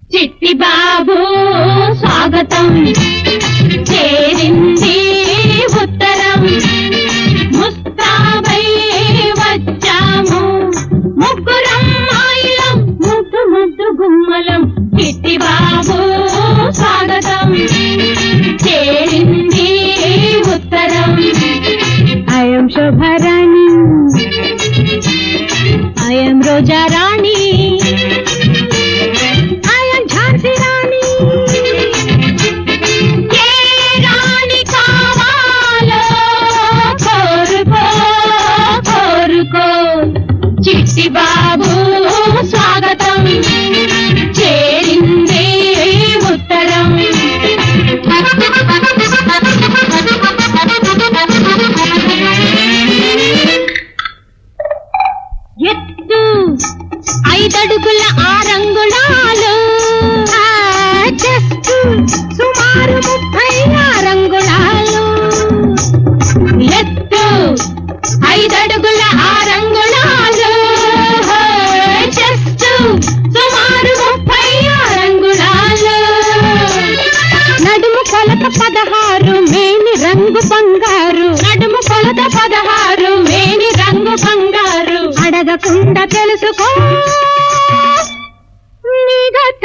చిట్టి బాబు స్వాగతం చేరింది ఉత్తరం ముస్తాబై వచ్చాము ముగ్గురం మాయిలం ముద్దు ముద్దు గుమ్మలం చిట్టి బాబు స్వాగతం చేరింది ఉత్తరం I'm Shobharani I'm Roja Rani I'm Jhansi Rani ఏ రాణి కావాలో కోరుకో కోరుకో చిట్టి బాబు స్వాగతం చేరింది ఉత్తరం ఎత్తు ఐదడుగుల ఆరంగుళాలు చెస్టు సుమారు ముప్పై ఆరంగుళాలు ఎత్తు ఐదడుగుల ఆరంగుళాలు చెస్టు సుమారు ముప్పై ఆరంగుళాలు నడుము కొలత పదహారు మేని రంగు బంగారు నడుము కొలత పదహారు మేని రంగు బంగారు అడగకుండా తెలుసుకో మిగత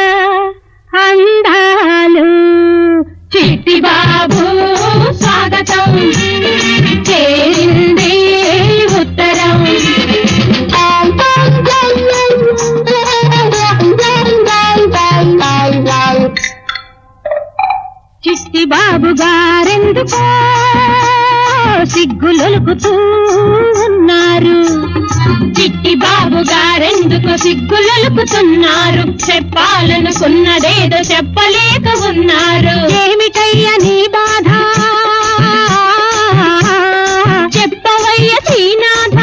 అందాలు చిట్టి బాబు స్వాగతం చేరింది ఉత్తరం చిట్టి బాబు గారెందుకో సిగ్గులొలుకుతూ ఉన్నారు చిట్టి బాబు గారెందుకు సిగ్గులొలుకుతున్నారు చెప్పాలనుకున్నదేదో చెప్పలేక ఉన్నారు ఏమిటయ్య నీ బాధ చెప్పవయ్య శ్రీనాథ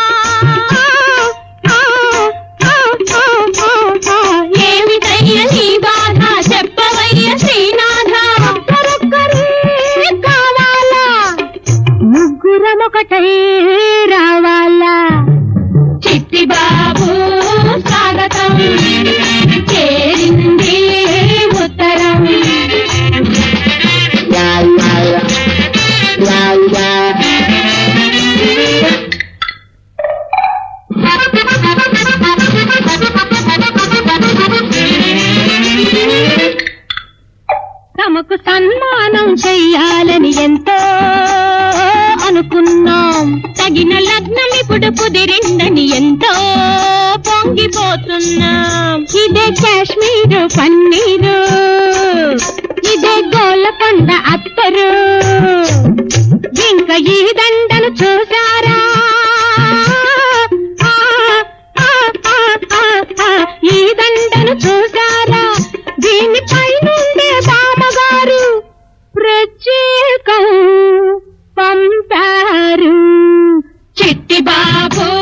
ఏమిటయ్య నీ బాధ చెప్పవయ్య శ్రీనాథ ఒక్కరొక్కరే కావాలా ముగ్గురమొకటై రావాలా చిట్టి బాబు స్వాగతం చేరింది ఉత్తరం తమకు సన్మానం చెయ్యాలని ఎంతో అనుకున్నాం తగిన లగ్నం ఇప్పుడు కుదిరిందని ఎంతో పొంగిపోతున్నాం ఇదే కాశ్మీరు పన్నీరు ఇదే గోలకొండ అత్తరు ఇంకా ఈ దండను చూసారా ఆ, ఆ, ఆ, ఆ, ఆ, ఈ దండను చూసారా దీనిపై నుండే బామ్మగారు ప్రత్యేకం పంపారు చిట్టి బాబు